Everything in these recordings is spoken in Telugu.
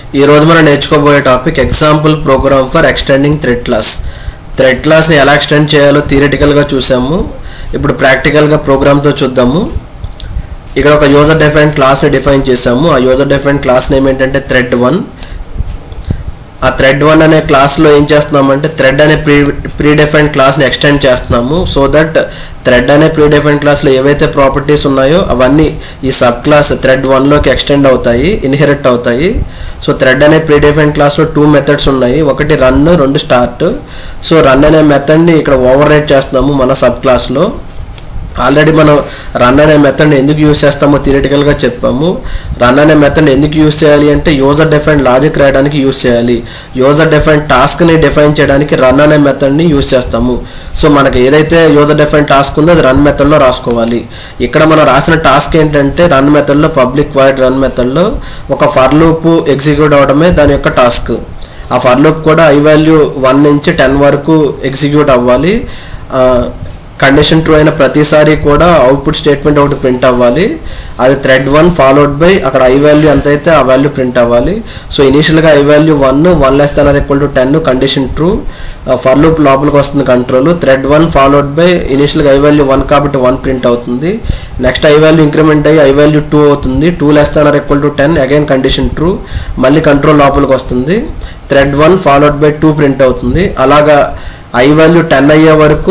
ఈ రోజు మనం నేర్చుకోబోయే topic example program for extending thread class thread క్లాస్ని ఎలా ఎక్స్టెండ్ చేయాలో థియరిటికల్గా చూసాము ఇప్పుడు ప్రాక్టికల్గా ప్రోగ్రామ్తో చూద్దాము ఇక్కడ ఒక యూజర్ డిఫైన్ క్లాస్ని డిఫైన్ చేసాము ఆ యూజర్ డిఫైన్ క్లాస్ నేమ్ ఏంటంటే థ్రెడ్ వన్ ఆ థ్రెడ్ వన్ అనే క్లాస్లో ఏం చేస్తున్నామంటే థ్రెడ్ అనే ప్రీ ప్రీ డిఫైన్ క్లాస్ని ఎక్స్టెండ్ చేస్తున్నాము సో దట్ థ్రెడ్ అనే ప్రీ డిఫైన్ క్లాస్లో ఏవైతే ప్రాపర్టీస్ ఉన్నాయో అవన్నీ ఈ సబ్ క్లాస్ థ్రెడ్ వన్లోకి ఎక్స్టెండ్ అవుతాయి ఇన్హెరిట్ అవుతాయి సో థ్రెడ్ అనే ప్రీ డిఫైన్ క్లాస్లో టూ మెథడ్స్ ఉన్నాయి ఒకటి రన్ రెండు స్టార్ట్ సో రన్ అనే మెథడ్ని ఇక్కడ ఓవర్ రైట్ చేస్తున్నాము మన సబ్ క్లాస్లో ఆల్రెడీ మనం రన్ అనే మెథడ్ని ఎందుకు యూస్ చేస్తామో థియరిటికల్గా చెప్పాము రన్ అనే మెథడ్ని ఎందుకు యూస్ చేయాలి అంటే యూజర్ డిఫైన్ లాజిక్ రాయడానికి యూస్ చేయాలి యూజర్ డిఫైన్ టాస్క్ని డిఫైన్ చేయడానికి రన్ అనే మెథడ్ని యూస్ చేస్తాము సో మనకి ఏదైతే యూజర్ డిఫైన్ టాస్క్ ఉందో అది రన్ మెథడ్లో రాసుకోవాలి ఇక్కడ మనం రాసిన టాస్క్ ఏంటంటే రన్ మెథడ్లో పబ్లిక్ వైడ్ రన్ మెథడ్లో ఒక ఫర్ లూప్ ఎగ్జిక్యూట్ అవడమే దాని యొక్క టాస్క్ ఆ ఫర్ లూప్ కూడా ఐ వాల్యూ వన్ నుంచి టెన్ వరకు ఎగ్జిక్యూట్ అవ్వాలి కండిషన్ ట్రూ అయిన ప్రతిసారి కూడా అవుట్పుట్ స్టేట్మెంట్ ఒకటి ప్రింట్ అవ్వాలి అది థ్రెడ్ వన్ ఫాలోడ్ బై అక్కడ ఐ వాల్యూ ఎంత అయితే ఆ వాల్యూ ప్రింట్ అవ్వాలి సో ఇనీషియల్గా I value one one less than equal to ten condition true for loop లోపలికి వస్తుంది control thread one followed by ఇనీషియల్గా ఐ వాల్యూ వన్ కాబట్టి వన్ ప్రింట్ అవుతుంది నెక్స్ట్ ఐ వాల్యూ ఇంక్రిమెంట్ అయ్యి ఐ వాల్యూ టూ అవుతుంది two less than equal to ten again condition true మళ్ళీ కంట్రోల్ లోపలికి వస్తుంది thread one followed by two print అవుతుంది అలాగా ఐ వాల్యూ టెన్ అయ్యే వరకు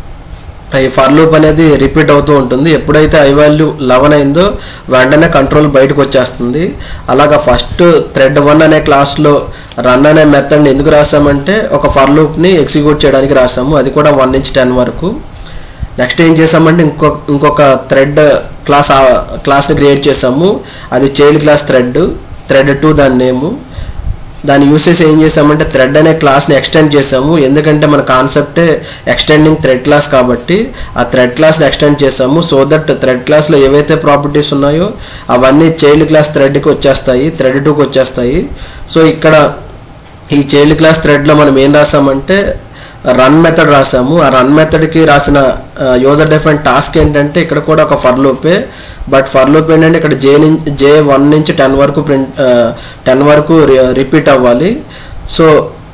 ఈ ఫర్ లూప్ అనేది రిపీట్ అవుతూ ఉంటుంది ఎప్పుడైతే ఐ వాల్యూ లెవెన్ అయిందో వెంటనే కంట్రోల్ బయటకు వచ్చేస్తుంది అలాగా ఫస్ట్ థ్రెడ్ వన్ అనే క్లాస్లో రన్ అనే మెథడ్ని ఎందుకు రాసామంటే ఒక ఫర్ లూప్ని ఎగ్జిక్యూట్ చేయడానికి రాసాము అది కూడా వన్ నుంచి టెన్ వరకు నెక్స్ట్ ఏం చేసామంటే ఇంకొక ఇంకొక థ్రెడ్ క్లాస్ క్లాస్ని క్రియేట్ చేసాము అది child class thread thread two దాని నేము దాని యూసెస్ ఏం చేసామంటే థ్రెడ్ అనే క్లాస్ని ఎక్స్టెండ్ చేసాము ఎందుకంటే మన కాన్సెప్టే ఎక్స్టెండింగ్ థ్రెడ్ క్లాస్ కాబట్టి ఆ థ్రెడ్ క్లాస్ని ఎక్స్టెండ్ చేసాము సో దట్ థ్రెడ్ క్లాస్లో ఏవైతే ప్రాపర్టీస్ ఉన్నాయో అవన్నీ చైల్డ్ క్లాస్ థ్రెడ్కి వచ్చేస్తాయి థ్రెడ్ టూకి వచ్చేస్తాయి సో ఇక్కడ ఈ చైల్డ్ క్లాస్ థ్రెడ్లో మనం ఏం రాసామంటే రన్ మెథడ్ రాసాము ఆ రన్ మెథడ్కి రాసిన యూజర్ డిఫరెంట్ టాస్క్ ఏంటంటే ఇక్కడ కూడా ఒక ఫర్ లూపే బట్ ఫర్ లూప్ ఏంటంటే ఇక్కడ జే నుంచి జే వన్ నుంచి టెన్ వరకు ప్రింట్ టెన్ వరకు రిపీట్ అవ్వాలి సో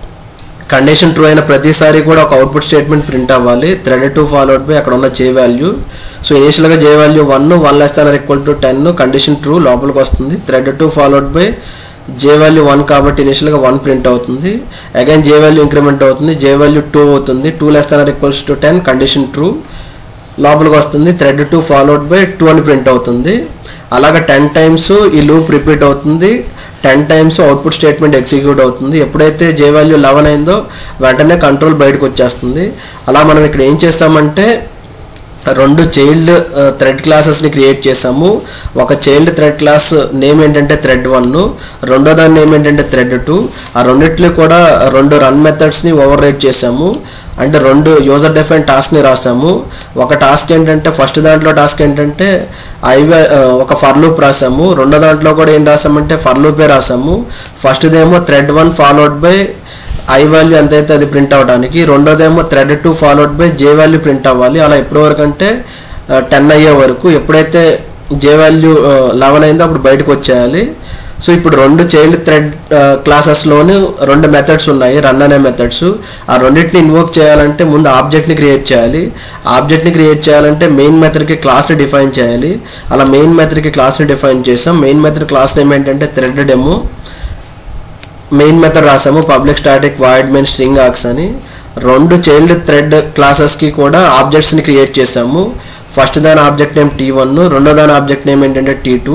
కండిషన్ ట్రూ అయిన ప్రతిసారి కూడా ఒక అవుట్పుట్ స్టేట్మెంట్ ప్రింట్ అవ్వాలి థ్రెడ్ టూ ఫాలోడ్ బై అక్కడ ఉన్న జే వాల్యూ సో ఇనిషియల్గా J value one one less than equal to ten condition true లోపలికి వస్తుంది thread two followed by J value one కాబట్టి ఇనిషియల్గా వన్ ప్రింట్ అవుతుంది అగైన్ జే వాల్యూ ఇంక్రిమెంట్ అవుతుంది జే వాల్యూ టూ అవుతుంది two less than equals to ten condition true లోపలికి వస్తుంది thread two followed by two అని ప్రింట్ అవుతుంది అలాగే టెన్ టైమ్స్ ఈ లూప్ రిపీట్ అవుతుంది ten times output statement execute అవుతుంది ఎప్పుడైతే జే వాల్యూ లెవెన్ అయిందో వెంటనే కంట్రోల్ బయటకు వచ్చేస్తుంది అలా మనం ఇక్కడ ఏం చేస్తామంటే రెండు చైల్డ్ థ్రెడ్ క్లాసెస్ని క్రియేట్ చేసాము ఒక చైల్డ్ థ్రెడ్ క్లాస్ నేమ్ ఏంటంటే థ్రెడ్ వన్ రెండో దాని నేమ్ ఏంటంటే థ్రెడ్ టూ ఆ రెండిట్లో కూడా రెండు రన్ మెథడ్స్ని ఓవర్ రైట్ చేసాము అంటే రెండు యూజర్ డిఫైన్ టాస్క్ని రాసాము ఒక టాస్క్ ఏంటంటే ఫస్ట్ దాంట్లో టాస్క్ ఏంటంటే ఐవే ఒక ఫర్ లూప్ రాసాము రెండో దాంట్లో కూడా ఏం రాసామంటే ఫర్ లూపే రాసాము ఫస్ట్దేమో thread one followed by I value ఎంతైతే అది ప్రింట్ అవ్వడానికి రెండోదేమో thread two followed by J value print అవ్వాలి అలా ఎప్పటి వరకు అంటే టెన్ అయ్యే వరకు ఎప్పుడైతే జే వాల్యూ లెవెన్ అయిందో అప్పుడు బయటకు వచ్చేయాలి సో ఇప్పుడు రెండు చైల్డ్ థ్రెడ్ క్లాసెస్లోని రెండు మెథడ్స్ ఉన్నాయి రన్ అనే మెథడ్స్ ఆ రెండింటిని ఇన్వోక్ చేయాలంటే ముందు ఆబ్జెక్ట్ని క్రియేట్ చేయాలి ఆబ్జెక్ట్ని క్రియేట్ చేయాలంటే మెయిన్ మెథడ్కి క్లాస్ని డిఫైన్ చేయాలి అలా మెయిన్ మెథడ్కి క్లాస్ని డిఫైన్ చేసాం మెయిన్ మెథడ్ క్లాస్ నేమ్ ఏంటంటే థ్రెడ్ డెమో మెయిన్ మెథడ్ రాసాము public static void main string args అని రెండు చైల్డ్ థ్రెడ్ క్లాసెస్కి కూడా ఆబ్జెక్ట్స్ని క్రియేట్ చేసాము ఫస్ట్ దాని ఆబ్జెక్ట్ నేమ్ టీ వన్ రెండో దాని ఆబ్జెక్ట్ నేమ్ ఏంటంటే టీ టూ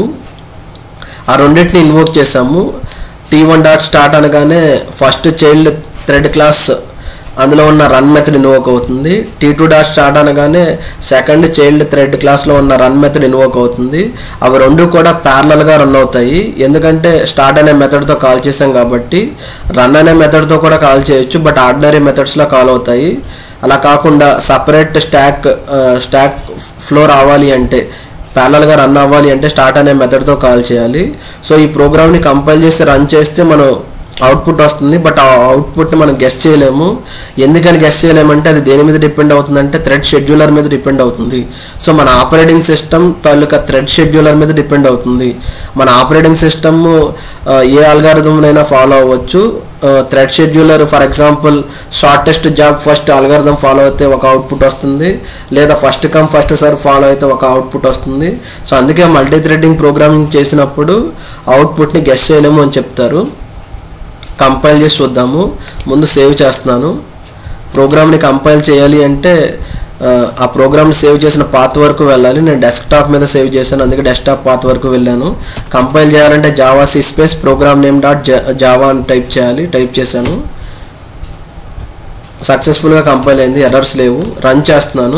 ఆ రెండింటిని ఇన్వోక్ చేసాము టీ వన్ డాట్ స్టార్ట్ అనగానే ఫస్ట్ చైల్డ్ థ్రెడ్ క్లాస్ అందులో ఉన్న రన్ మెథడ్ ఇన్వోక్ అవుతుంది టీ టూ డాట్ స్టార్ట్ అనగానే సెకండ్ చైల్డ్ థ్రెడ్ క్లాస్లో ఉన్న రన్ మెథడ్ ఇన్వోక్ అవుతుంది అవి రెండు కూడా ప్యారలల్గా రన్ అవుతాయి ఎందుకంటే స్టార్ట్ అనే మెథడ్తో కాల్ చేసాం కాబట్టి రన్ అనే మెథడ్తో కూడా కాల్ చేయొచ్చు బట్ ఆర్డినరీ మెథడ్స్లో కాల్ అవుతాయి అలా కాకుండా సపరేట్ స్టాక్ స్టాక్ ఫ్లో రావాలి అంటే ప్యారలల్గా రన్ అవ్వాలి అంటే స్టార్ట్ అనే మెథడ్తో కాల్ చేయాలి సో ఈ ప్రోగ్రామ్ని కంపైల్ చేసి రన్ చేస్తే మనం అవుట్పుట్ వస్తుంది బట్ ఆ అవుట్పుట్ని మనం గెస్ట్ చేయలేము ఎందుకని గెస్ట్ చేయలేమంటే అది దేని మీద డిపెండ్ అవుతుందంటే థ్రెడ్ షెడ్యూలర్ మీద డిపెండ్ అవుతుంది సో మన ఆపరేటింగ్ సిస్టమ్ తాలూకా థ్రెడ్ షెడ్యూలర్ మీద డిపెండ్ అవుతుంది మన ఆపరేటింగ్ సిస్టమ్ ఏ అల్గారిథంనైనా ఫాలో అవ్వచ్చు thread scheduler for example shortest job first algorithm follow అయితే ఒక అవుట్పుట్ వస్తుంది లేదా first come first serve follow అయితే ఒక అవుట్పుట్ వస్తుంది సో అందుకే మల్టీ థ్రెడ్డింగ్ ప్రోగ్రామింగ్ చేసినప్పుడు అవుట్పుట్ని గెస్ట్ చేయలేము అని చెప్తారు కంపైల్ చేసి చూద్దాము ముందు సేవ్ చేస్తున్నాను ప్రోగ్రామ్ని కంపైల్ చేయాలి అంటే ఆ, ఆ ప్రోగ్రామ్ని సేవ్ చేసిన పాత్ వరకు వెళ్ళాలి నేను డెస్క్టాప్ మీద సేవ్ చేశాను అందుకే డెస్క్టాప్ పాత్ వరకు వెళ్ళాను కంపైల్ చేయాలంటే javac space program name dot java అని టైప్ చేయాలి టైప్ చేశాను సక్సెస్ఫుల్గా కంపైల్ అయింది ఎర్రర్స్ లేవు రన్ చేస్తున్నాను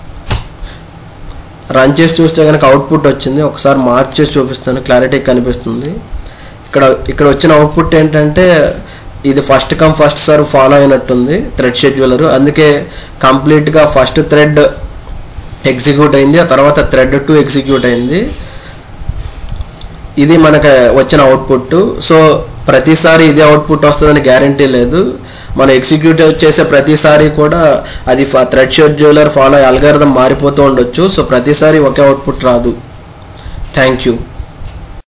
రన్ చేసి చూస్తే కనుక అవుట్పుట్ వచ్చింది ఒకసారి మార్క్ చేసి చూపిస్తాను క్లారిటీ కనిపిస్తుంది ఇక్కడ ఇక్కడ వచ్చిన అవుట్పుట్ ఏంటంటే ఇది first come first serve follow అయినట్టుంది థ్రెడ్ షెడ్యూలర్ అందుకే కంప్లీట్గా ఫస్ట్ థ్రెడ్ ఎగ్జిక్యూట్ అయింది ఆ తర్వాత థ్రెడ్ టూ ఎగ్జిక్యూట్ అయింది ఇది మనకు వచ్చిన అవుట్పుట్ సో ప్రతిసారి ఇదే అవుట్పుట్ వస్తుందని గ్యారంటీ లేదు మనం ఎగ్జిక్యూట్ చేసే ప్రతిసారి కూడా అది థ్రెడ్ షెడ్యూలర్ ఫాలో అల్గారిథం మారిపోతూ ఉండొచ్చు సో ప్రతిసారి ఒకే అవుట్పుట్ రాదు థ్యాంక్ యూ